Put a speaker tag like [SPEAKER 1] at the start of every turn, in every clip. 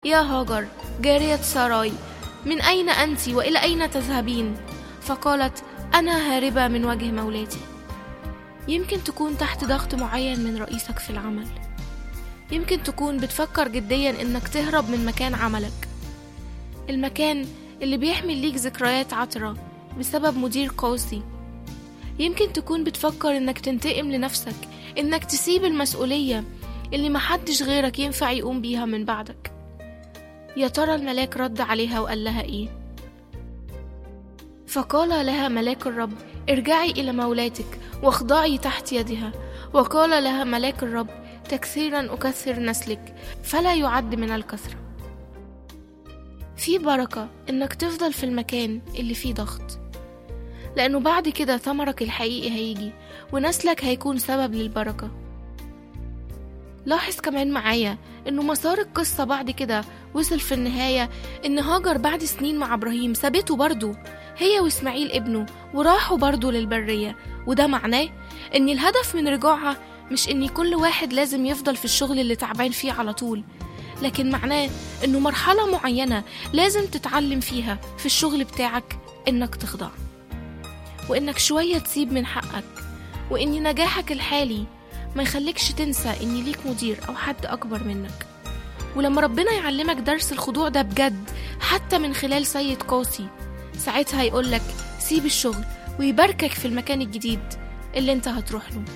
[SPEAKER 1] يا هاجر جارية ساراي من أين أنت وإلى أين تذهبين؟ فقالت أنا هاربة من وجه مولاتي يمكن تكون تحت ضغط معين من رئيسك في العمل يمكن تكون بتفكر جديا إنك تهرب من مكان عملك المكان اللي بيحمل ليك ذكريات عطرة بسبب مدير قاسي يمكن تكون بتفكر إنك تنتقم لنفسك إنك تسيب المسؤولية اللي محدش غيرك ينفع يقوم بيها من بعدك يا ترى الملاك رد عليها وقال لها إيه؟ فقال لها ملاك الرب ارجعي إلى مولاتك واخضعي تحت يدها وقال لها ملاك الرب تكثيرا أكثر نسلك فلا يعد من الكثرة في بركة إنك تفضل في المكان اللي فيه ضغط لأنه بعد كده ثمرك الحقيقي هيجي ونسلك هيكون سبب للبركة لاحظ كمان معايا إنه مسار القصة بعد كده وصل في النهاية إن هاجر بعد سنين مع إبراهيم سابته برضه هي وإسماعيل ابنه وراحوا برضه للبرية وده معناه إن الهدف من رجوعها مش إن كل واحد لازم يفضل في الشغل اللي تعبان فيه على طول لكن معناه إنه مرحلة معينة لازم تتعلم فيها في الشغل بتاعك إنك تخضع وإنك شوية تسيب من حقك وإن نجاحك الحالي ما يخليكش تنسى إن ليك مدير أو حد أكبر منك ولما ربنا يعلمك درس الخضوع ده بجد حتى من خلال سيد قاسي ساعتها يقولك سيب الشغل ويباركك في المكان الجديد اللي انت هتروح له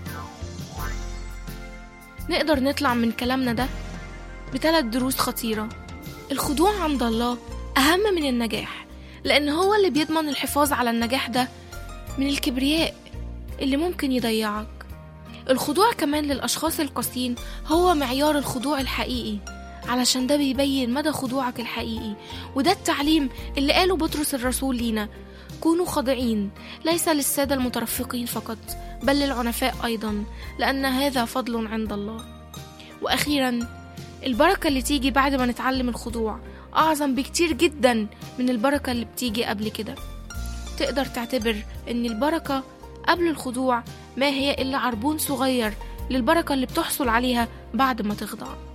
[SPEAKER 1] نقدر نطلع من كلامنا ده بثلاث دروس خطيرة الخضوع عند الله أهم من النجاح لأن هو اللي بيضمن الحفاظ على النجاح ده من الكبرياء اللي ممكن يضيعك الخضوع كمان للأشخاص القاسيين هو معيار الخضوع الحقيقي علشان ده بيبين مدى خضوعك الحقيقي وده التعليم اللي قاله بطرس الرسول لينا كونوا خاضعين ليس للسادة المترفقين فقط بل للعنفاء أيضا لأن هذا فضل عند الله وأخيرا البركة اللي تيجي بعد ما نتعلم الخضوع أعظم بكتير جدا من البركة اللي بتيجي قبل كده تقدر تعتبر إن البركة قبل الخضوع ما هي إلا عربون صغير للبركة اللي بتحصل عليها بعد ما تخضع